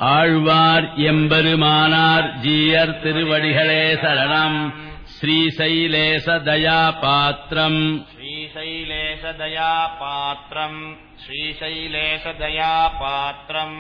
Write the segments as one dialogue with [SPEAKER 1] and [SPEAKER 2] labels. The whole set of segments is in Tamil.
[SPEAKER 1] ஆழ்வார் எம்பெருமானார் ஜீயர் திருவடிகளே சரணம் ஸ்ரீசைலேச தயா பாத்திரம்
[SPEAKER 2] श्रीशैलेशदयापात्रम् श्रीशैलेशदयापात्रम्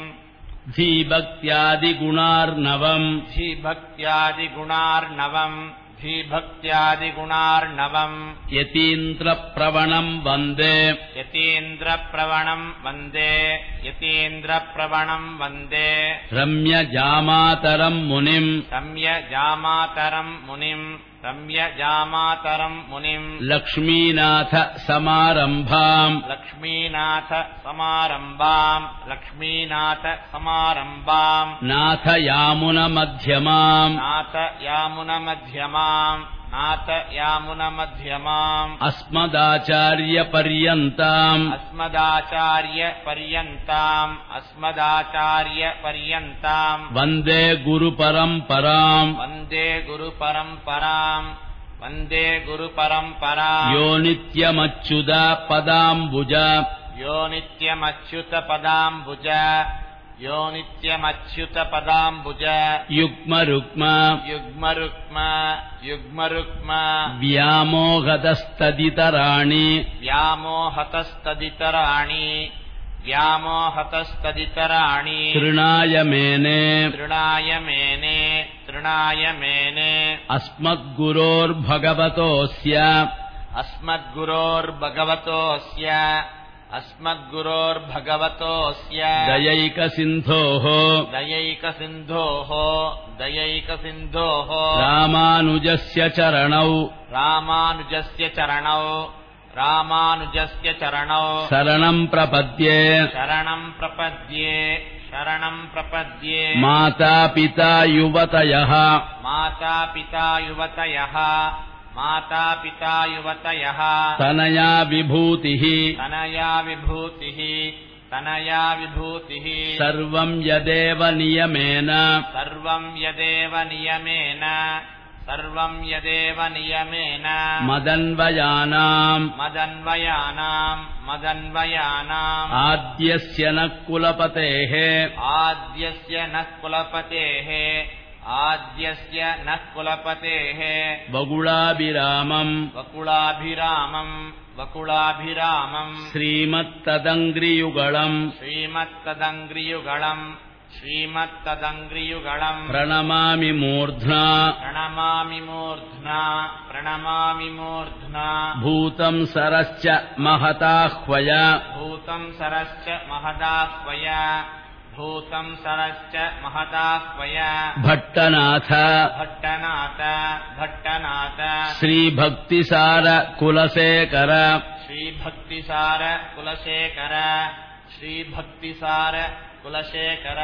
[SPEAKER 1] धीभक्त्यादिगुणार्णवम्
[SPEAKER 2] धीभक्त्यादिगुणार्णवम् धीभक्त्यादिगुणार्णवम्
[SPEAKER 1] यतीन्द्रप्रवणम् वन्दे
[SPEAKER 2] यतीन्द्रप्रवणम् वन्दे यतीन्द्रप्रवणम् वन्दे
[SPEAKER 1] रम्यजामातरम् मुनिम्
[SPEAKER 2] रम्यजामातरम् मुनिम् रम्यजामातरम् मुनिम्
[SPEAKER 1] लक्ष्मीनाथ समारम्भाम्
[SPEAKER 2] लक्ष्मीनाथ समारम्भाम् लक्ष्मीनाथ समारम्भाम्
[SPEAKER 1] नाथ यामुनमध्यमाम्
[SPEAKER 2] नाथ यामुनमध्यमाम् नाथ यामुनमध्यमाम्
[SPEAKER 1] अस्मदाचार्यपर्यन्ताम्
[SPEAKER 2] अस्मदाचार्यपर्यन्ताम् अस्मदाचार्यपर्यन्ताम्
[SPEAKER 1] वन्दे गुरुपरम्पराम्
[SPEAKER 2] वन्दे गुरुपरम्पराम् वन्दे गुरुपरम्पराम्
[SPEAKER 1] यो नित्यमच्युता पदाम्बुज
[SPEAKER 2] यो नित्यमच्युतपदाम्बुज यो नित्यमच्युतपदाम्बुज
[SPEAKER 1] युग्मरुक्म
[SPEAKER 2] युग्मरुक्म युग्मरुक्म
[SPEAKER 1] व्यामोहतस्तदितराणि
[SPEAKER 2] व्यामोहतस्तदितराणि व्यामोहतस्तदितराणि
[SPEAKER 1] तृणाय मेने
[SPEAKER 2] तृणाय मेने तृणाय मेने
[SPEAKER 1] अस्मद्गुरोर्भगवतोऽस्य
[SPEAKER 2] अस्मद्गुरोर्भगवतोऽस्य अस्मद्गुरोर्भगवतोऽस्य
[SPEAKER 1] दयैकसिन्धोः
[SPEAKER 2] दयैकसिन्धोः दयैकसिन्धोः
[SPEAKER 1] रामानुजस्य चरणौ
[SPEAKER 2] रामानुजस्य चरणौ रामानुजस्य चरणौ
[SPEAKER 1] शरणम् प्रपद्ये
[SPEAKER 2] शरणम् प्रपद्ये शरणम् प्रपद्ये
[SPEAKER 1] मातापिता युवतयः
[SPEAKER 2] माता पिता युवतयः माता पिता युवतयः
[SPEAKER 1] तनया विभूतिः
[SPEAKER 2] तनया विभूतिः तनया विभूतिः
[SPEAKER 1] सर्वम् यदेव नियमेन
[SPEAKER 2] सर्वम् यदेव नियमेन सर्वम् यदेव नियमेन
[SPEAKER 1] मदन्वयानाम्
[SPEAKER 2] मदन्वयानाम् मदन्वयानाम्
[SPEAKER 1] आद्यस्य न कुलपतेः
[SPEAKER 2] आद्यस्य नः कुलपतेः आद्यस्य नः कुलपतेः
[SPEAKER 1] बगुळाभिरामम्
[SPEAKER 2] वकुलाभिरामम् वकुलाभिरामम्
[SPEAKER 1] श्रीमत्तदङ्घ्रियुगळम्
[SPEAKER 2] श्रीमत्तदङ्घ्रियुगळम् श्रीमत्तदङ्घ्रियुगळम्
[SPEAKER 1] प्रणमामि मूर्ध्ना
[SPEAKER 2] प्रणमामि मूर्ध्ना प्रणमामि मूर्ध्ना
[SPEAKER 1] भूतम् सरश्च महताह्वय
[SPEAKER 2] भूतम् सरश्च महदाह्वय भूतम् सरश्च महदाह्वय
[SPEAKER 1] भट्टनाथ
[SPEAKER 2] भट्टनाथ भट्टनाथ
[SPEAKER 1] श्रीभक्तिसार कुलशेखर
[SPEAKER 2] श्रीभक्तिसार कुलशेखर श्रीभक्तिसार कुलशेखर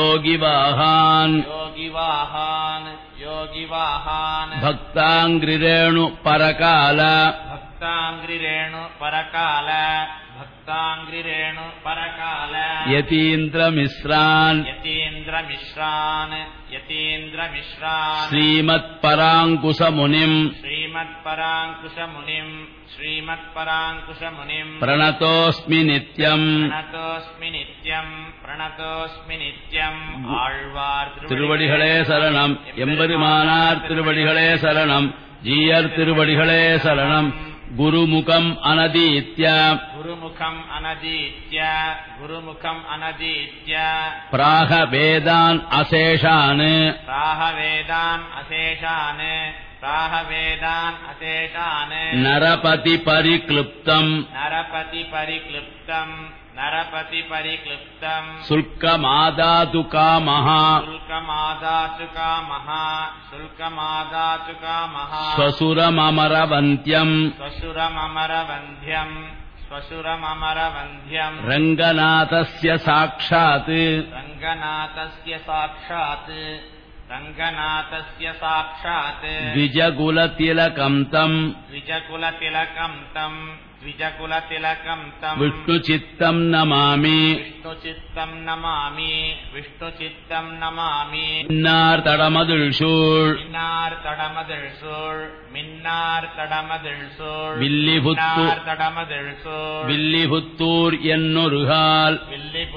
[SPEAKER 1] योगिवाहान्
[SPEAKER 2] योगिवाहान् योगिवाहान्
[SPEAKER 1] भक्ताङ्घ्रिरेणु परकाल
[SPEAKER 2] भक्ताङ्घ्रिरेणु परकाल भक्ताङ्घ्रिरेणु परकाल
[SPEAKER 1] यतीन्द्रमिश्रान्
[SPEAKER 2] यतीन्द्रमिश्रान् यतीन्द्रमिश्रान्
[SPEAKER 1] श्रीमत्पराङ्कुशमुनिम्
[SPEAKER 2] श्रीमत्पराङ्कुशमुनिम् श्रीमत्पराङ्कुशमुनिम्
[SPEAKER 1] प्रणतोऽस्मि नित्यम्
[SPEAKER 2] प्रणतोऽस्मि नित्यम् प्रणतोऽस्मि नित्यम् ஆழ்வார்
[SPEAKER 1] திருவடிகளே சரணம் எம்பெருமானார் திருவடிகளே சரணம் ஜீயர் திருவடிகளே சரணம் குருமுகம் அனதீத்ய
[SPEAKER 2] குருமுகம் அனதீத்ய குருமுகம் அனதீத்ய
[SPEAKER 1] பிராக வேதான் அசேஷான்
[SPEAKER 2] பிராக வேதான் அசேஷான் பிராக வேதான் அசேஷான்
[SPEAKER 1] நரபதி பரிக்ளுப்தம்
[SPEAKER 2] நரபதி பரிக்ளிப்தம் நரபதி பரிக்ளிப்தம்
[SPEAKER 1] சுல்கமாதாது காமஹா
[SPEAKER 2] சுல்கமாதாச்சு காமஹா சுல்கமாதாச்சு காமஹா
[SPEAKER 1] ஸ்வசுரமமரவந்தியம்
[SPEAKER 2] स्वशुरममरवन्ध्यम् स्वशुरममरवन्ध्यम्
[SPEAKER 1] ரங்கநாதஸ்ய சாட்சாத்
[SPEAKER 2] रङ्गनाथस्य साक्षात् रङ्गनाथस्य साक्षात्
[SPEAKER 1] द्विजकुलतिलकम् तम्
[SPEAKER 2] द्विजकुलतिलकम् तम् द्विजकुलतिलकम् तम्
[SPEAKER 1] विष्णुचित्तम् नमामि
[SPEAKER 2] विष्णुचित्तम् नमामि विष्णुचित्तम् नमामि
[SPEAKER 1] மின்னார் தடமதுள் சூழ்
[SPEAKER 2] மின்னார் தடமதிழ் சூழ் மின்னார் தடமதிழ் சூழ்
[SPEAKER 1] வில்லிபுத்து
[SPEAKER 2] மின்னார் தடமதிழ் சூழ்
[SPEAKER 1] வில்லிபுத்தூர் என்னொருகால்
[SPEAKER 2] வில்லிபுத்தூர்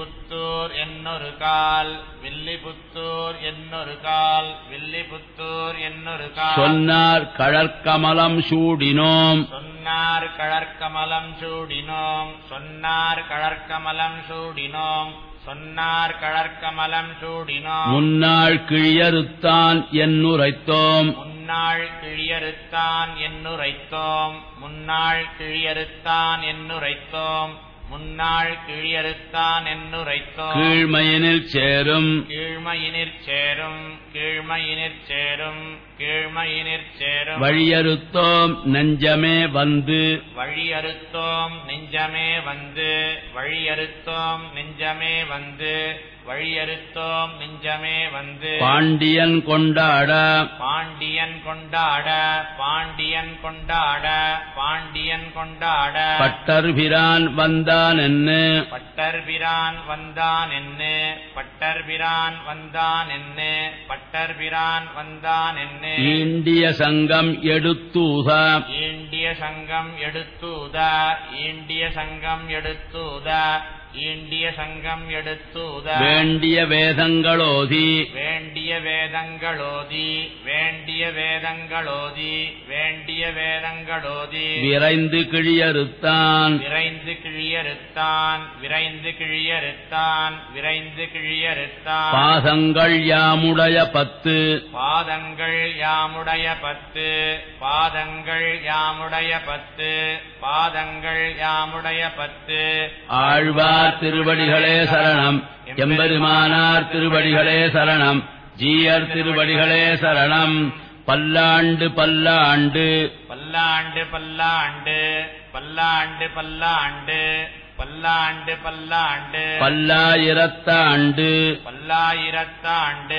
[SPEAKER 2] வில்லிபுத்தூர் என்னொரு கால் வில்லிபுத்தூர் என்னொரு கால் வில்லிபுத்தூர் என்னொரு கால்
[SPEAKER 1] சொன்னார் கழற்கமலம் சூடினோம்
[SPEAKER 2] சொன்னார் கழற்கமலம் சூடினோம் சொன்னார் கழற்கமலம் சூடினோம் சொன்னார் கழற்கமலம் சூடினோம்
[SPEAKER 1] முன்னாள் கிழியறுத்தான் என்னுரைத்தோம்
[SPEAKER 2] முன்னாள் கிழியறுத்தான் என்னுரைத்தோம் முன்னாள் கிழியறுத்தான் என்னுரைத்தோம் முன்னாள் கிழியறுத்தான் என்னுரைத்தோம்
[SPEAKER 1] கீழ்மையினில் சேரும்
[SPEAKER 2] கீழ்மையினிற் சேரும் கீழ்மையினிற் சேரும் கீழ்மையினிற் சேரும்
[SPEAKER 1] வழியறுத்தோம் நெஞ்சமே வந்து
[SPEAKER 2] வழியறுத்தோம் நெஞ்சமே வந்து வழியறுத்தோம் நெஞ்சமே வந்து வழியறுத்தோம் நெஞ்சமே வந்து
[SPEAKER 1] பாண்டியன் கொண்டாட
[SPEAKER 2] பாண்டியன் கொண்டாட பாண்டியன் கொண்டாட பாண்டியன் கொண்டாட
[SPEAKER 1] பட்டர்பிரான் வந்தான் என்ன
[SPEAKER 2] பட்டர்பிரான் வந்தான் என்ன பட்டர்பிரான் வந்தான் என்ன பட்டர்பிரான் வந்தான் என்ன
[SPEAKER 1] ஈண்டிய சங்கம் எடுத்தூத
[SPEAKER 2] ஈண்டிய சங்கம் எடுத்தூத ஈண்டிய சங்கம் எடுத்தூத ஈண்டிய சங்கம் எடுத்தூத
[SPEAKER 1] வேண்டிய வேதங்களோதி
[SPEAKER 2] வேண்டிய வேதங்களோதி வேண்டிய வேதங்களோதி வேண்டிய வேதங்களோதி
[SPEAKER 1] விரைந்து கிழியறுத்தான்
[SPEAKER 2] விரைந்து கிழியறுத்தான் விரைந்து கிழியறுத்தான் விரைந்து கிழியறுத்தான்
[SPEAKER 1] பாதங்கள் யாமுடைய பத்து
[SPEAKER 2] பாதங்கள் யாமுடைய பத்து பாதங்கள் யாமுடைய பத்து பாதங்கள் யாமுடைய பத்து
[SPEAKER 1] ஆழ்வார் திருவடிகளே சரணம் எம்பெருமானார் திருவடிகளே சரணம் ஜீயர் திருவடிகளே சரணம் பல்லாண்டு பல்லாண்டு
[SPEAKER 2] பல்லாண்டு பல்லாண்டு பல்லாண்டு பல்லாண்டு பல்லாண்டு பல்லாண்டு
[SPEAKER 1] பல்லாயிரத்தாண்டு
[SPEAKER 2] பல்லாயிரத்தாண்டு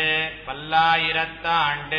[SPEAKER 2] பல்லாயிரத்தாண்டு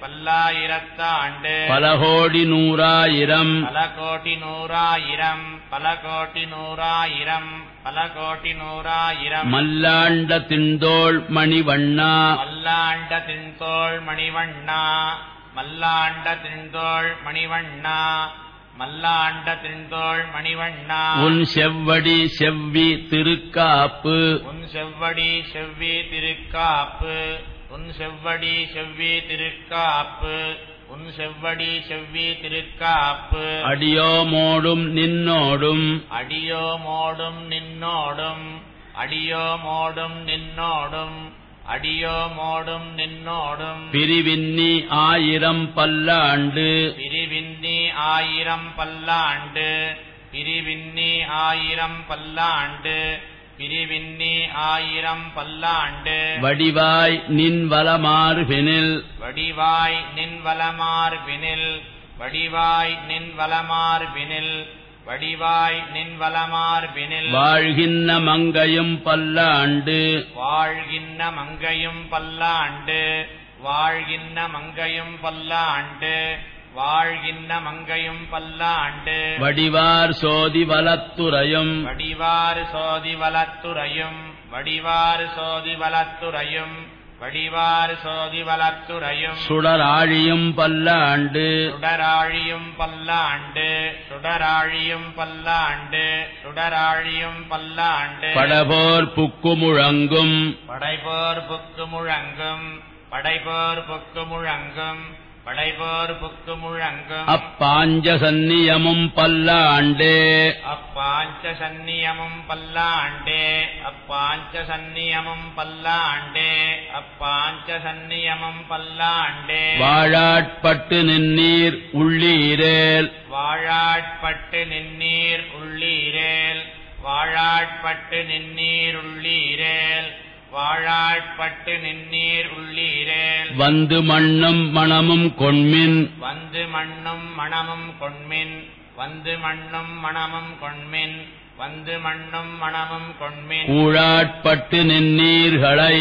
[SPEAKER 2] பல்லாயிரத்தாண்டு
[SPEAKER 1] பல கோடி நூறாயிரம்
[SPEAKER 2] பல கோடி நூறாயிரம் பல கோடி நூறாயிரம் பல கோடி நூறாயிரம்
[SPEAKER 1] மல்லாண்ட திண்டோள் மணிவண்ணா
[SPEAKER 2] மல்லாண்ட தின்தோள் மணிவண்ணா மல்லாண்ட தின்தோள் மணிவண்ணா மல்லாண்ட தின்தோள் மணிவண்ணா
[SPEAKER 1] உன் செவ்வடி செவ்வி திருக்காப்பு
[SPEAKER 2] உன் செவ்வடி செவ்வி திருக்காப்பு உன் செவ்வடி செவ்வி திருக்காப்பு உன் செவ்வடி செவ்வி திருக்காப்பு
[SPEAKER 1] அடியோமோடும் நின்னோடும்
[SPEAKER 2] அடியோ மோடும் நின்னோடும் அடியோ மோடும் நின்னோடும் அடியோ மோடும் நின்னோடும்
[SPEAKER 1] பிரிவின்னி ஆயிரம் பல்லாண்டு
[SPEAKER 2] பிரிவின்னி ஆயிரம் பல்லாண்டு பிரிவின்னி ஆயிரம் பல்லாண்டு பிரிவின்னி ஆயிரம் பல்லாண்டு
[SPEAKER 1] வடிவாய் நின் வலமார்பினில்
[SPEAKER 2] வடிவாய் நின் வலமார்பினில் வடிவாய் நின் வலமார்பினில் வடிவாய் நின் வலமார்பினில்
[SPEAKER 1] வாழ்கின்ற மங்கையும் பல்லாண்டு
[SPEAKER 2] வாழ்கின்ற மங்கையும் பல்லாண்டு வாழ்கின்ற மங்கையும் பல்லாண்டு வாழ்கின்ற மங்கையும் பல்லாண்டு
[SPEAKER 1] வடிவார் சோதி வலத்துறையும்
[SPEAKER 2] வடிவாறு சோதி வலத்துறையும் வடிவாறு சோதி வலத்துறையும் வடிவாறு சோதி வலத்துறையும்
[SPEAKER 1] சுடராழியும் பல்லாண்டு
[SPEAKER 2] சுடராழியும் பல்லாண்டு சுடராழியும் பல்லாண்டு சுடராழியும் பல்லாண்டு
[SPEAKER 1] படபோர் புக்கு முழங்கும்
[SPEAKER 2] படைபோர் புக்கு முழங்கும் படைபோர் புக்கு முழங்கும் படைபோர் புக்கு முழங்கும்
[SPEAKER 1] அப்பாஞ்ச சந்நியமும் பல்லாண்டே
[SPEAKER 2] அப்பாஞ்ச சந்நியமும் பல்லாண்டே அப்பாஞ்ச சந்நியமும் பல்லாண்டே அப்பாஞ்ச சந்நியமும் பல்லாண்டே
[SPEAKER 1] வாழாட்பட்டு நின்னீர் உள்ளீரேல்
[SPEAKER 2] வாழாட்பட்டு நின்னீர் உள்ளீரேல் வாழாட்பட்டு நின்னீர் உள்ளீரேல் வாழாட்பட்டு நின்னீர் உள்ளீரேல்
[SPEAKER 1] வந்து மண்ணும் மணமும் கொண்மின்
[SPEAKER 2] வந்து மண்ணும் மணமும் கொண்மின் வந்து மண்ணும் மணமும் கொண்மின் வந்து மண்ணும் மணமும் கொண்மின்
[SPEAKER 1] ஊழாட்பட்டு நின்னீர்களை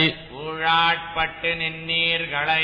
[SPEAKER 2] ஊழாட்பட்டு நின்னீர்களை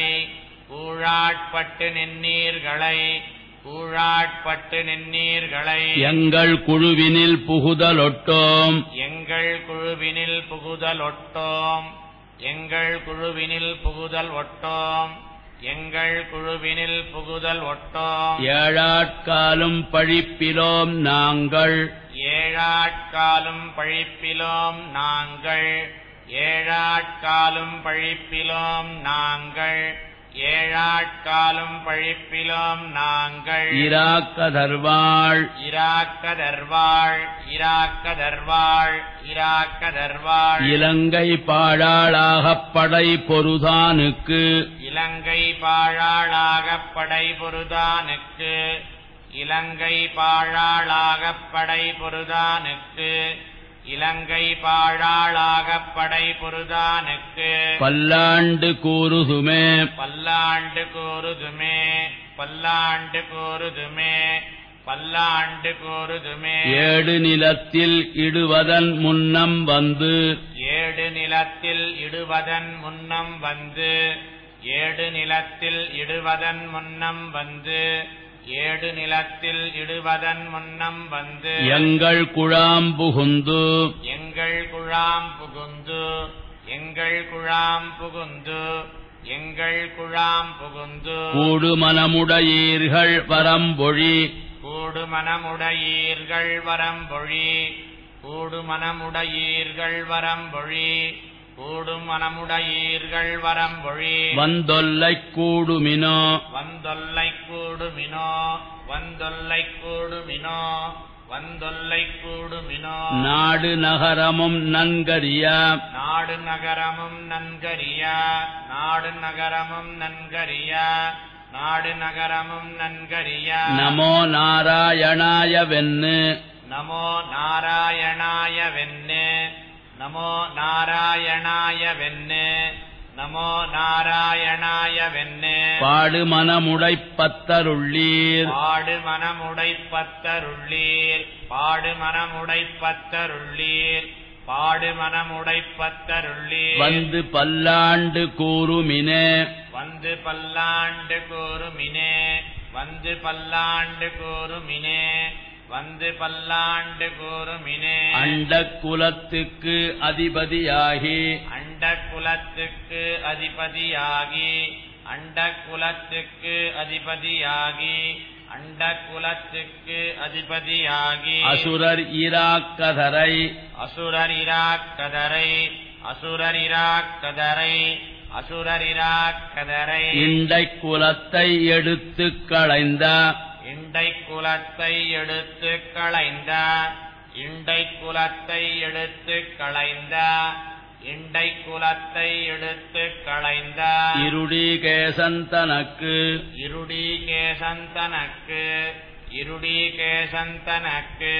[SPEAKER 2] ஊழாட்பட்டு நின்னீர்களை ஊழாட்பட்டு நின்னீர்களை
[SPEAKER 1] எங்கள் குழுவினில் புகுதலொட்டோம்
[SPEAKER 2] எங்கள் குழுவினில் புகுதல் ஒட்டோம் எங்கள் குழுவினில் புகுதல் ஒட்டோம் எங்கள் குழுவினில் புகுதல் ஒட்டோம்
[SPEAKER 1] ஏழாட்காலும் பழிப்பிலோம் நாங்கள்
[SPEAKER 2] ஏழாட்காலும் பழிப்பிலோம் நாங்கள் ஏழாட்காலும் பழிப்பிலோம் நாங்கள் ஏழாட்காலும் பழிப்பிலோம் நாங்கள்
[SPEAKER 1] இராக்கதர்வாள்
[SPEAKER 2] இராக்கதர்வாள் இராக்கதர்வாள் இராக்கதர்வாள்
[SPEAKER 1] இலங்கை பாழாளாகப் படை பொருதானுக்கு
[SPEAKER 2] இலங்கை பாழாளாகப் படை பொருதானுக்கு இலங்கை பாழாளாகப் படை பொருதானுக்கு இலங்கை பாழாளாகப் படை பொருதானுக்கு
[SPEAKER 1] பல்லாண்டு கூறுதுமே
[SPEAKER 2] பல்லாண்டு கூறுதுமே பல்லாண்டு கூறுதுமே பல்லாண்டு கூறுதுமே
[SPEAKER 1] ஏடு நிலத்தில் இடுவதன் முன்னம் வந்து
[SPEAKER 2] ஏடு நிலத்தில் இடுவதன் முன்னம் வந்து ஏடு நிலத்தில் இடுவதன் முன்னம் வந்து ஏடு நிலத்தில் இடுவதன் முன்னம் வந்து
[SPEAKER 1] எங்கள் குழாம் புகுந்து
[SPEAKER 2] எங்கள் குழாம் புகுந்து எங்கள் குழாம் புகுந்து எங்கள் குழாம் புகுந்து
[SPEAKER 1] கூடு மனமுடையீர்கள் வரம்பொழி
[SPEAKER 2] கூடு மனமுடையீர்கள் வரம்பொழி கூடு மனமுடையீர்கள் வரம்பொழி கூடு மனமுடையீர்கள் வரம்பொழி
[SPEAKER 1] வந்தொல்லைக் கூடுமினோ
[SPEAKER 2] வந்தொல்லை கூடுமினோ வந்தொல்லை கூடுமினோ வந்தொல்லை கூடுமினோ
[SPEAKER 1] நாடு நகரமும் நன்கறிய
[SPEAKER 2] நாடு நகரமும் நன்கறிய நாடு நகரமும் நன்கறிய நாடு நகரமும் நன்கறிய
[SPEAKER 1] நமோ நாராயணாய வென்னு
[SPEAKER 2] நமோ நாராயணாய வென்னு நமோ நாராயணாய வென்னு நமோ நாராயணாய வென்னு
[SPEAKER 1] பாடு மனமுடைப்பத்தருள்ளீர்
[SPEAKER 2] பாடு மனமுடைப்பத்தருள்ளீர் பாடு மனமுடைப்பத்தருள்ளீர் பாடு மனமுடைப்பத்தருள்ளீர்
[SPEAKER 1] வந்து பல்லாண்டு கூறுமினே
[SPEAKER 2] வந்து பல்லாண்டு கூறுமினே வந்து பல்லாண்டு கூறுமினே வந்து பல்லாண்டு கூறுமினே
[SPEAKER 1] அண்ட குலத்துக்கு அதிபதியாகி
[SPEAKER 2] அண்ட குலத்துக்கு அதிபதியாகி அண்ட குலத்துக்கு அதிபதியாகி அண்ட குலத்துக்கு அதிபதியாகி
[SPEAKER 1] அசுரர் ஈராக்கதரை
[SPEAKER 2] அசுரர் இராக்கதரை அசுரர் இராக்கதரை அசுரர் இராக்கதரை
[SPEAKER 1] இண்டை குலத்தை எடுத்துக் களைந்த
[SPEAKER 2] இண்டை குலத்தை எடுத்து களைந்த இண்டை குலத்தை எடுத்து களைந்த இண்டை குலத்தை எடுத்து களைந்த
[SPEAKER 1] இருடீகேசன் தனக்கு
[SPEAKER 2] இருடீகேசந்தனக்கு இருடீகேசந்தனக்கு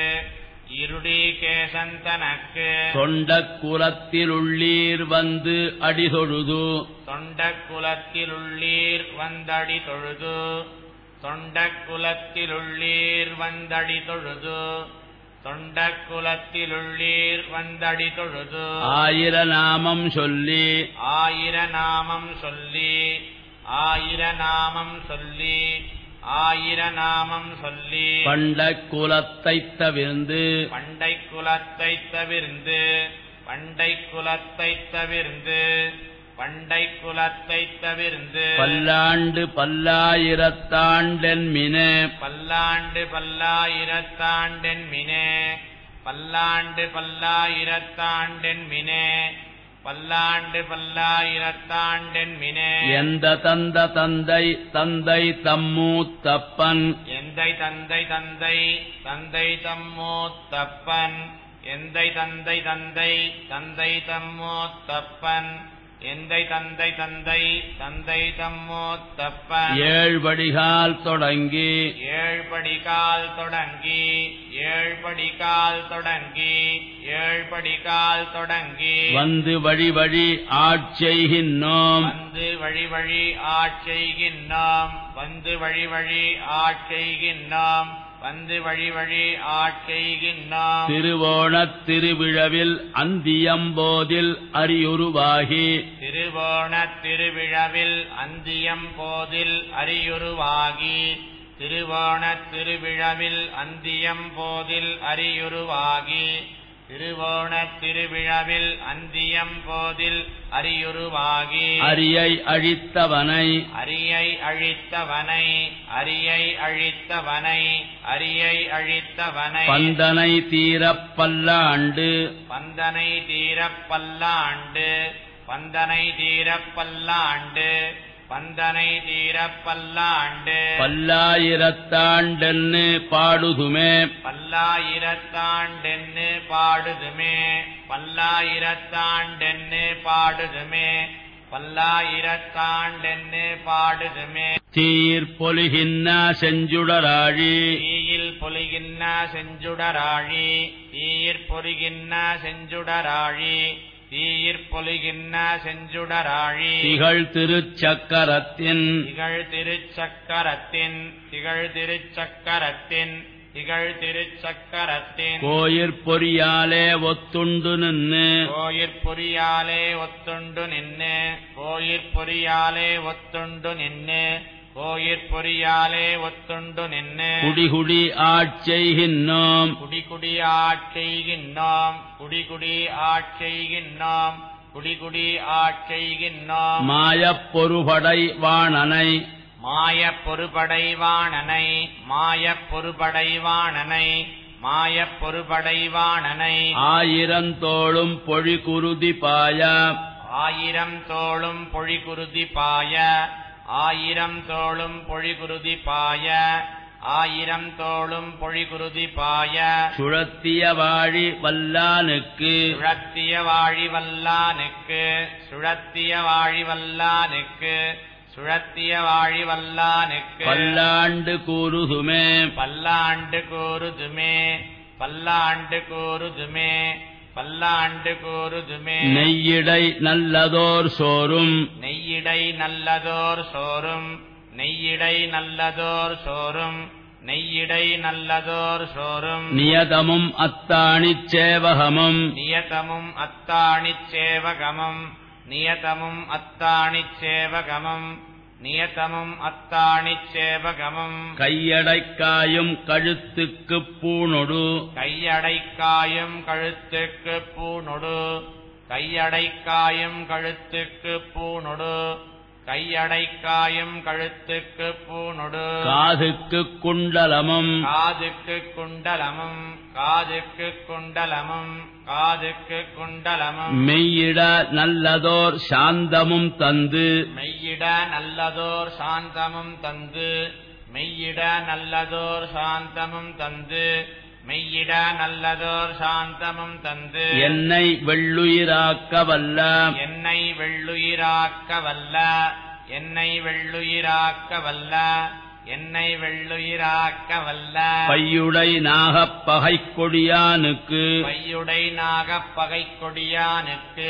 [SPEAKER 2] இருடீகேசந்தனக்கு
[SPEAKER 1] தொண்ட குலத்திலுள்ளீர் வந்து அடிதொழுது
[SPEAKER 2] தொண்ட குலத்திலுள்ளீர் வந்தடி தொழுது தொண்ட குலத்திலுள்ளீர் வந்தடி தொழுது தொண்ட குலத்திலுள்ளீர் வந்தடி தொழுது
[SPEAKER 1] ஆயிர நாமம் சொல்லி
[SPEAKER 2] ஆயிர நாமம் சொல்லி ஆயிர நாமம் சொல்லி ஆயிர நாமம் சொல்லி
[SPEAKER 1] பண்ட குலத்தைத் தவிர்ந்து
[SPEAKER 2] பண்டை குலத்தை தவிர்ந்து பண்டை குலத்தை தவிர்ந்து பண்டை குலத்தை தவிர்ந்து
[SPEAKER 1] பல்லாண்டு பல்லாயிரத்தாண்டென் மினே
[SPEAKER 2] பல்லாண்டு பல்லாயிரத்தாண்டென் மினே பல்லாண்டு பல்லாயிரத்தாண்டென் மினே பல்லாண்டு பல்லாயிரத்தாண்டென் மினே
[SPEAKER 1] எந்த தந்த தந்தை தந்தை தம்மூத்தப்பன்
[SPEAKER 2] எந்தை தந்தை தந்தை தந்தை தம்மூத்தப்பன் எந்தை தந்தை தந்தை தந்தை தம்மூத்தப்பன் எந்தை தந்தை தந்தை தந்தை தம்மூத்தப்பன்
[SPEAKER 1] ஏழ்படிகால் தொடங்கி
[SPEAKER 2] ஏழ்படிகால் தொடங்கி ஏழ்படிகால் தொடங்கி ஏழ்படிகால் தொடங்கி
[SPEAKER 1] வந்து வழி வழி ஆட்செய்கின்றோம்
[SPEAKER 2] வந்து வழி வழி ஆட்செய்கின்றோம் வந்து வழி வழி ஆட்செய்கின்றோம் வந்து வழி வழி ஆட்செய்கின்றோம்
[SPEAKER 1] திருவோணத் திருவிழவில் அந்தியம்போதில் அரியுருவாகி
[SPEAKER 2] திருவோணத் திருவிழாவில் அந்தியம் போதில் அரியுருவாகி திருவோணத் திருவிழாவில் அந்தியம் போதில் அரியுருவாகி திருவோணத் திருவிழவில் அந்தியம் போதில் அரியுருவாகி
[SPEAKER 1] அரியை அழித்தவனை
[SPEAKER 2] அரியை அழித்தவனை அரியை அழித்தவனை அரியை அழித்தவனை
[SPEAKER 1] பந்தனை தீரப் பல்லாண்டு
[SPEAKER 2] பந்தனை தீரப் பல்லாண்டு பந்தனை தீரப் பல்லாண்டு பந்தனை தீரப் பல்லாண்டு
[SPEAKER 1] பல்லாயிரத்தாண்டென்னு பாடுதுமே
[SPEAKER 2] பல்லாயிரத்தாண்டென்னு பாடுதுமே பல்லாயிரத்தாண்டென்னு பாடுதுமே பல்லாயிரத்தாண்டென்னு பாடுதுமே
[SPEAKER 1] தீர் பொலிகின்ன செஞ்சுடராழி
[SPEAKER 2] தீயில் பொலிகின்ன செஞ்சுடராழி தீயிற் பொலிகின்ன செஞ்சுடராழி தீயிற் பொலிகின்ன செஞ்சுடராழி
[SPEAKER 1] திகழ் திருச்சக்கரத்தின்
[SPEAKER 2] திகழ் திருச்சக்கரத்தின் திகழ் திருச்சக்கரத்தின் திகழ் திருச்சக்கரத்தின்
[SPEAKER 1] கோயிற் பொறியாலே ஒத்துண்டு நின்னு
[SPEAKER 2] கோயிற் பொறியாலே ஒத்துண்டு நின்னு கோயிற் பொறியாலே ஒத்துண்டு நின்னு கோயிற் பொறியாலே ஒத்துண்டு நின்னு
[SPEAKER 1] குடிகுடி ஆட்செய்கின்னோம்
[SPEAKER 2] குடி குடி ஆட்செய்கின்றோம் குடி குடி ஆட்செய்கின்றோம் குடி குடி ஆட்செய்கின்றோம்
[SPEAKER 1] மாயப் பொறுபடை வாணனை
[SPEAKER 2] மாயப் பொறுபடைவாணனை மாயப் பொறுபடைவாணனை மாயப் பொறுபடைவாணனை
[SPEAKER 1] ஆயிரந்தோளும் பொழிகுருதி பாய
[SPEAKER 2] ஆயிரம் தோளும் பொழிகுருதி பாய ஆயிரம் தோளும் பொழிகுருதி பாய ஆயிரம் தோளும் பொழிகுருதி பாய
[SPEAKER 1] சுழத்திய வாழி வல்லானுக்கு
[SPEAKER 2] சுழத்திய வாழி வல்லானுக்கு சுழத்திய வாழி வல்லானுக்கு சுழத்திய வாழி வல்லானுக்கு
[SPEAKER 1] பல்லாண்டு கூறுதுமே
[SPEAKER 2] பல்லாண்டு கூறுதுமே பல்லாண்டு கூறுதுமே பல்லாண்டு கூறுதுமே
[SPEAKER 1] நெய்யிடை நல்லதோர் சோறும்
[SPEAKER 2] நெய்யிடை நல்லதோர் சோறும் நெய்யிடை நல்லதோர் சோறும் நெய்யிடை நல்லதோர் சோறும்
[SPEAKER 1] நியதமும் அத்தாணிச் சேவகமும்
[SPEAKER 2] நியதமும் அத்தாணிச் சேவகமம் நியதமும் அத்தாணிச் சேவகமம் நியதமும் அத்தாணிச் சேவகமம்
[SPEAKER 1] கையடைக்காயும் கழுத்துக்குப் பூணொடு
[SPEAKER 2] கையடைக்காயும் கழுத்துக்கு பூணொடு கையடைக்காயும் கழுத்துக்கு பூணொடு கையடைக்காயும் கழுத்துக்கு பூணொடு
[SPEAKER 1] காதுக்குக் குண்டலமும்
[SPEAKER 2] காதுக்கு குண்டலமும் காதுக்கு குண்டலமும் காதுக்கு குண்டலமும்
[SPEAKER 1] மெய்யிட நல்லதோர் சாந்தமும் தந்து
[SPEAKER 2] மெய்யிட நல்லதோர் சாந்தமும் தந்து மெய்யிட நல்லதோர் சாந்தமும் தந்து மெய்யிட நல்லதோர் சாந்தமும் தந்து
[SPEAKER 1] என்னை வெள்ளுயிராக்க வல்ல
[SPEAKER 2] என்னை வெள்ளுயிராக்க வல்ல என்னை வெள்ளுயிராக்க வல்ல என்னை வெள்ளுயிராக்க வல்ல
[SPEAKER 1] பையுடை நாகப் பகைக் கொடியானுக்கு
[SPEAKER 2] பையுடை நாகப் பகை கொடியானுக்கு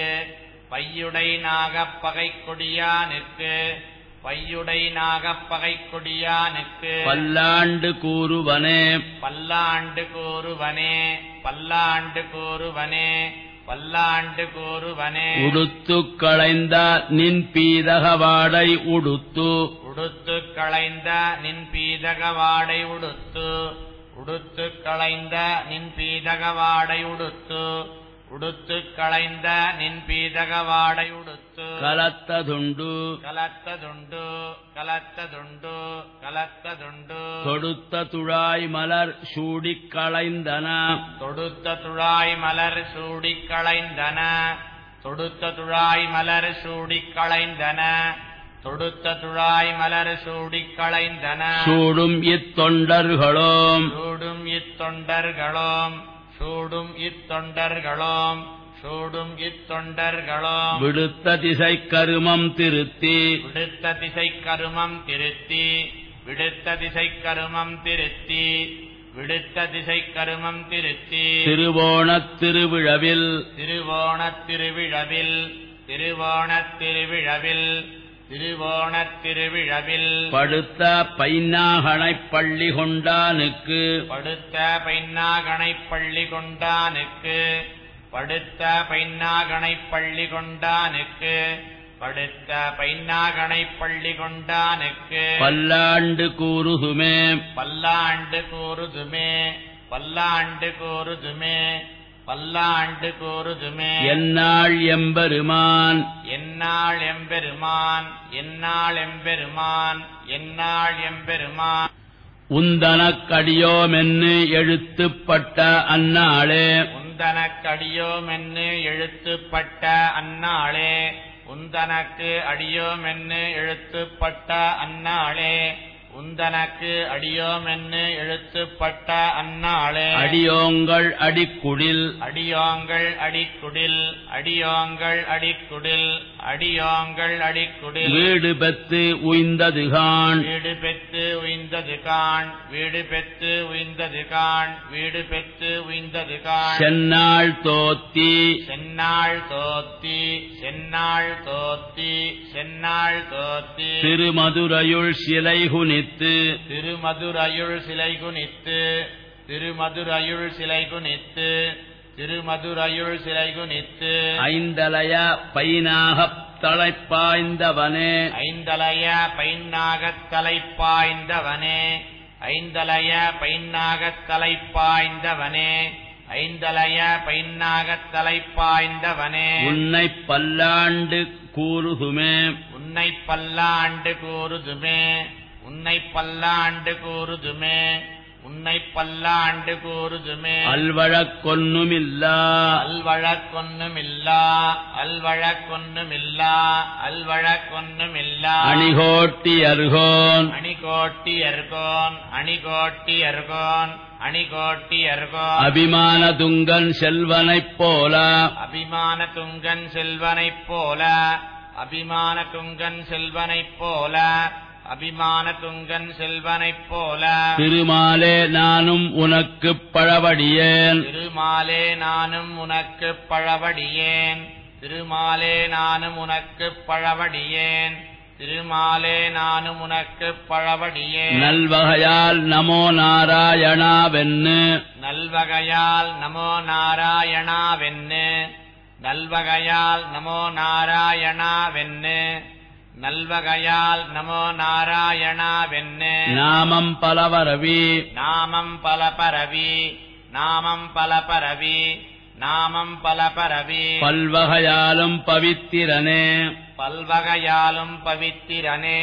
[SPEAKER 2] பையுடை நாகப் பகை கொடியானுக்கு பையுடை நாகப் பகை கொடியானுக்கு
[SPEAKER 1] பல்லாண்டு கூறுவனே
[SPEAKER 2] பல்லாண்டு கூறுவனே பல்லாண்டு கூறுவனே பல்லாண்டு கூறுவனே
[SPEAKER 1] உடுத்துக் களைந்த நின் பீதகவாடை உடுத்து
[SPEAKER 2] உடுத்து களைந்த நின் பீதகவாடை உடுத்து உடுத்து களைந்த நின் பீதகவாடை உடுத்து உடுத்து களைந்த நின் பீதகவாடை உடுத்து
[SPEAKER 1] கலத்ததுண்டு
[SPEAKER 2] கலத்ததுண்டு கலத்ததுண்டு கலத்ததுண்டு
[SPEAKER 1] தொடுத்த துழாய் மலர் சூடிக் களைந்தன
[SPEAKER 2] தொடுத்த துழாய் மலர் சூடிக் களைந்தன தொடுத்த துழாய் மலர் சூடிக் களைந்தன தொடுத்த துழாய் மலர் சூடிக் களைந்தன
[SPEAKER 1] சூடும் இத்தொண்டர்களோம்
[SPEAKER 2] சூடும் இத்தொண்டர்களோம் சூடும் இத்தொண்டர்களோம் சூடும் இத்தொண்டர்களோம்
[SPEAKER 1] விடுத்த திசை கருமம் திருத்தி
[SPEAKER 2] விடுத்த திசை கருமம் திருத்தி விடுத்த திசை கருமம் திருத்தி விடுத்த திசை கருமம் திருத்தி
[SPEAKER 1] திருவோணத் திருவிழவில்
[SPEAKER 2] திருவோணத் திருவிழவில் திருவோணத் திருவிழவில் திருவோணத் திருவிழவில்
[SPEAKER 1] படுத்த பைன்னாகனைப் பள்ளி கொண்டானுக்கு
[SPEAKER 2] படுத்த பைன்னாகனைப் பள்ளி கொண்டானுக்கு படுத்த பைன்னாகனைப் பள்ளி கொண்டானுக்கு படுத்த பைன்னாகனைப் பள்ளி கொண்டானுக்கு
[SPEAKER 1] பல்லாண்டு கூறுதுமே
[SPEAKER 2] பல்லாண்டு கூறுதுமே பல்லாண்டு கூறுதுமே பல்லாண்டு கூறுதுமே
[SPEAKER 1] என்னாள் எம்பெருமான்
[SPEAKER 2] என்னாள் எம்பெருமான் என்னாள் எம்பெருமான் என்னாள் எம்பெருமான்
[SPEAKER 1] உந்தனக்கடியோமென்னு எழுத்துப்பட்ட அந்நாளே
[SPEAKER 2] உந்தனக்கடியோமென்னு எழுத்துப்பட்ட அந்நாளே உந்தனக்கு அடியோமென்னு எழுத்துப்பட்ட அந்நாளே உந்தனக்கு அடியோமென்னு எழுத்துப்பட்ட அந்நாளே
[SPEAKER 1] அடியோங்கள் அடிக்குடில்
[SPEAKER 2] அடியோங்கள் அடிக்குடில் அடியோங்கள் அடிக்குடில் அடியோங்கள் அடிக்குடில்
[SPEAKER 1] வீடு பெத்து உய்ந்ததுகான்
[SPEAKER 2] வீடு பெற்று உய்ந்தது காண் வீடு பெற்று உய்ந்தது காண் வீடு பெற்று உய்ந்தது காண்
[SPEAKER 1] சென்னாள் தோத்தி
[SPEAKER 2] சென்னாள் தோத்தி சென்னாள் தோத்தி சென்னாள் தோத்தி
[SPEAKER 1] திருமதுரையுள் சிலை குனித்து
[SPEAKER 2] திருமதுரையுள் சிலை குனித்து திருமதுரையுள் சிலை குனித்து திருமதுரையுள் சிலை குனித்து
[SPEAKER 1] ஐந்தலைய பைனாகப் தலைப்பாய்ந்தவனே
[SPEAKER 2] ஐந்தலைய பைன்னாகத் தலைப்பாய்ந்தவனே ஐந்தலைய பைன்னாகத் தலைப்பாய்ந்தவனே ஐந்தலைய பைன்னாகத் தலைப்பாய்ந்தவனே
[SPEAKER 1] உன்னை பல்லாண்டு கூறுகுமே
[SPEAKER 2] உன்னை பல்லாண்டு கூறுதுமே உன்னை பல்லாண்டு கூறுதுமே உன்னை பல்லாண்டு கூறுதுமே
[SPEAKER 1] அல்வழக்கொன்னுமில்லா
[SPEAKER 2] அல்வழக்கொன்னுமில்லா அல்வழக்கொன்னுமில்லா அல்வழக்கொன்னுமில்லா
[SPEAKER 1] அணிகோட்டி அருகோன்
[SPEAKER 2] அணிகோட்டி அர்கோன் அணிகோட்டி அர்கோன் அணிகோட்டி அர்கோன்
[SPEAKER 1] அபிமான துங்கன் செல்வனைப் போல
[SPEAKER 2] அபிமான துங்கன் செல்வனைப் போல அபிமான துங்கன் செல்வனைப் போல அபிமான துங்கன் செல்வனைப் போல
[SPEAKER 1] திருமாலே நானும் உனக்குப் பழவடியேன்
[SPEAKER 2] திருமாலே நானும் உனக்குப் பழவடியேன் திருமாலே நானும் உனக்குப் பழவடியேன் திருமாலே நானும் உனக்குப் பழவடியேன்
[SPEAKER 1] நல்வகையால் நமோ நாராயணாவென்னு
[SPEAKER 2] நல்வகையால் நமோ நாராயணாவென்னு நல்வகையால் நமோ நாராயணாவென்னு நல்வகையால் நமோ நாராயணாவென்னு
[SPEAKER 1] நாமம் பலவரவி
[SPEAKER 2] நாமம் பல பரவி நாமம் பல பரவி நாமம் பல பரவி
[SPEAKER 1] பல்வகையாலும் பவித்திரனே
[SPEAKER 2] பல்வகையாலும் பவித்திரனே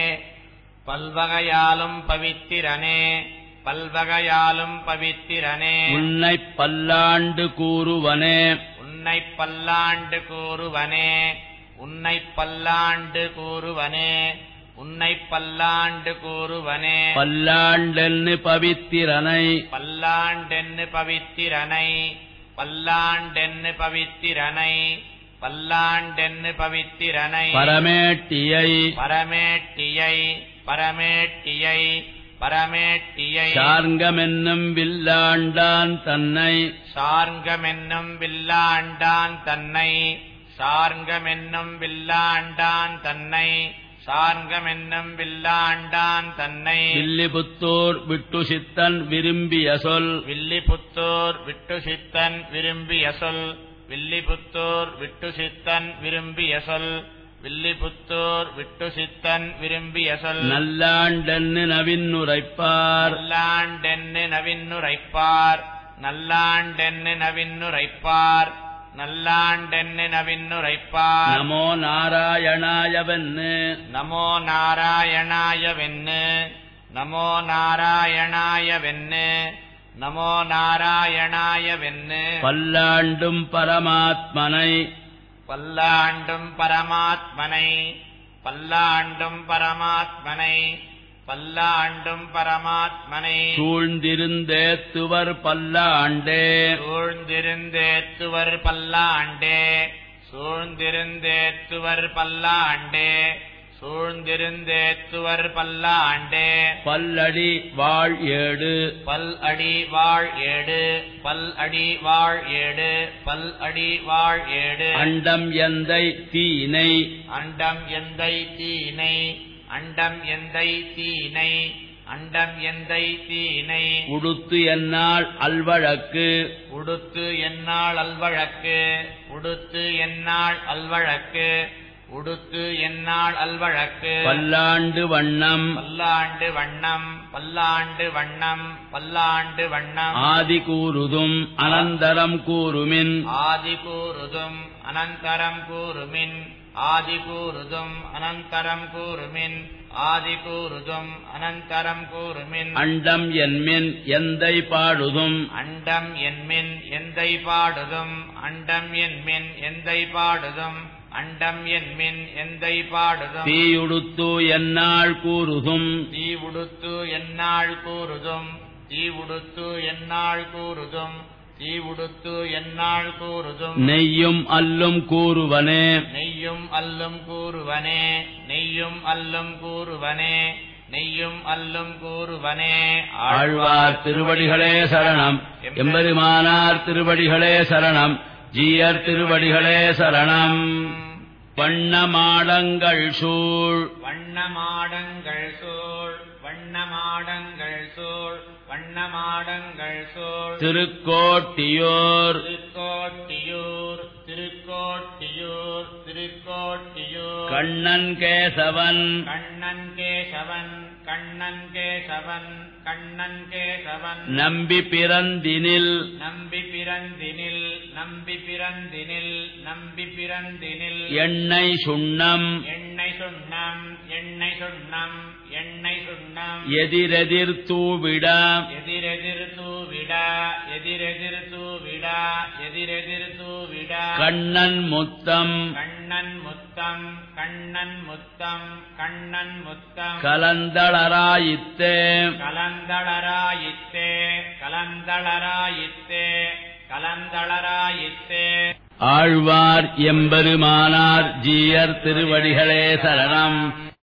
[SPEAKER 2] பல்வகையாலும் பவித்திரனே பல்வகையாலும் பவித்திரனே
[SPEAKER 1] உன்னைப் பல்லாண்டு கூறுவனே
[SPEAKER 2] உன்னை பல்லாண்டு கூறுவனே உன்னை பல்லாண்டு கூறுவனே உன்னை பல்லாண்டு கூறுவனே
[SPEAKER 1] பல்லாண்டென்னு பவித்திரனை
[SPEAKER 2] பல்லாண்டென்னு பவித்திரனை பல்லாண்டென்னு பவித்திரனை பல்லாண்டென்னு பவித்திரனை
[SPEAKER 1] பரமேட்டியை
[SPEAKER 2] பரமேட்டியை பரமேட்டியை பரமேட்டியை
[SPEAKER 1] சார்ங்கமென்னும் வில்லாண்டான் தன்னை
[SPEAKER 2] சார்ங்கமென்னும் வில்லாண்டான் தன்னை சார்ங்கமென்னும் வில்லாண்டான் தன்னை சார்ங்கமென்னும் வில்லாண்டான் தன்னை
[SPEAKER 1] வில்லிபுத்தூர் விட்டு சித்தன் விரும்பிய சொல்
[SPEAKER 2] வில்லிபுத்தூர் விட்டு சித்தன் விரும்பிய சொல் வில்லிபுத்தூர் விட்டு சித்தன் விரும்பிய சொல் வில்லிபுத்தூர் விட்டு சித்தன் விரும்பிய சொல்
[SPEAKER 1] நல்லாண்டென்னு நவின்னுரைப்பார்
[SPEAKER 2] நல்லாண்டென்னு நவின்னுரைப்பார் நல்லாண்டென்னு நவின்னுரைப்பார் நல்லாண்டென்னு நவின்னுரைப்பார்
[SPEAKER 1] நமோ நாராயணாயவென்னு
[SPEAKER 2] நமோ நாராயணாயவென்னு நமோ நாராயணாயவென்னு நமோ நாராயணாயவென்னு
[SPEAKER 1] பல்லாண்டும் பரமாத்மனை
[SPEAKER 2] பல்லாண்டும் பரமாத்மனை பல்லாண்டும் பரமாத்மனை பல்லாண்டும் பரமாத்மனை
[SPEAKER 1] சூழ்ந்திருந்தேத்துவர் பல்லாண்டே
[SPEAKER 2] சூழ்ந்திருந்தேத்துவர் பல்லாண்டே சூழ்ந்திருந்தேத்துவர் பல்லாண்டே சூழ்ந்திருந்தேத்துவர் பல்லாண்டே
[SPEAKER 1] பல்லடி வாழ் ஏடு
[SPEAKER 2] பல் அடி வாழ் ஏடு பல் அடி வாழ் ஏடு பல் அடி வாழ் ஏடு
[SPEAKER 1] அண்டம் எந்தை தீனை
[SPEAKER 2] அண்டம் எந்தை தீனை அண்டம் எந்தை தீனை அண்டம் எந்தை தீனை
[SPEAKER 1] உடுத்து என்னால் அல்வழக்கு
[SPEAKER 2] உடுத்து என்னாள் அல்வழக்கு உடுத்து என்னாள் அல்வழக்கு உடுத்து என்னாள் அல்வழக்கு
[SPEAKER 1] பல்லாண்டு வண்ணம்
[SPEAKER 2] பல்லாண்டு வண்ணம் பல்லாண்டு வண்ணம் பல்லாண்டு வண்ணம்
[SPEAKER 1] ஆதி கூறுதும் அனந்தரம் கூறுமின்
[SPEAKER 2] ஆதி கூறுதும் அனந்தரம் கூறுமின் ஆதி கூறுதும் அனந்தரம் கூறுமின் ஆதி கூறுதும் அனந்தரம் கூறுமின்
[SPEAKER 1] அண்டம் என்மின் எந்தை பாடுதும்
[SPEAKER 2] அண்டம் என்மின் எந்தை பாடுதும் அண்டம் என்மின் எந்தை பாடுதும் அண்டம் என்மின் எந்தை பாடுதும்
[SPEAKER 1] தீயுடுத்து எந்நாள் கூறுதும்
[SPEAKER 2] தீ உடுத்து எந்நாள் கூறுதும் தீ உடுத்து எந்நாள் கூறுதும் தீ உடுத்து எந்நாள் கூறுதும்
[SPEAKER 1] நெய்யும் அல்லும் கூறுவனே
[SPEAKER 2] நெய்யும் அல்லும் கூறுவனே நெய்யும் அல்லும் கூறுவனே நெய்யும் அல்லும் கூறுவனே
[SPEAKER 1] ஆழ்வார் திருவடிகளே சரணம் எம்பெருமானார் திருவடிகளே சரணம் ஜீயர் திருவடிகளே சரணம் வண்ணமாடங்கள் சூழ்
[SPEAKER 2] வண்ணமாடங்கள் சூழ் வண்ணமாடங்கள் சூழ் வண்ணமாடங்கள் சூழ்
[SPEAKER 1] திருக்கோட்டியோர்
[SPEAKER 2] திருக்கோட்டியூர் திருக்கோட்டியூர் திருக்கோட்டியூர்
[SPEAKER 1] கண்ணன் கேசவன்
[SPEAKER 2] கண்ணன் கேசவன் கண்ணன் கேசவன் கண்ணன் கேசவன்
[SPEAKER 1] நம்பி பிறந்தினில்
[SPEAKER 2] நம்பி பிறந்தினில் நம்பி பிறந்தினில் நம்பி பிறந்தினில்
[SPEAKER 1] எண்ணெய் சுண்ணம்
[SPEAKER 2] எண்ணெய் சுண்ணம் எண்ணெய் சுண்ணம் எண்ணெய் சுண்ணம்
[SPEAKER 1] எதிரெதிர் தூவிட
[SPEAKER 2] எதிரெதிர் தூவிடா எதிரெதிர் தூவிடா எதிரெதிர் தூவிடா
[SPEAKER 1] கண்ணன் முத்தம்
[SPEAKER 2] கண்ணன் முத்தம் கண்ணன் முத்தம் கண்ணன் முத்தம்
[SPEAKER 1] கலந்தளராயித்தே
[SPEAKER 2] கலந்தளராயித்தே கலந்தளராயித்தே கலந்தளராயித்தே
[SPEAKER 1] ஆழ்வார் எம்பெருமானார் ஜீயர் திருவடிகளே சரணம்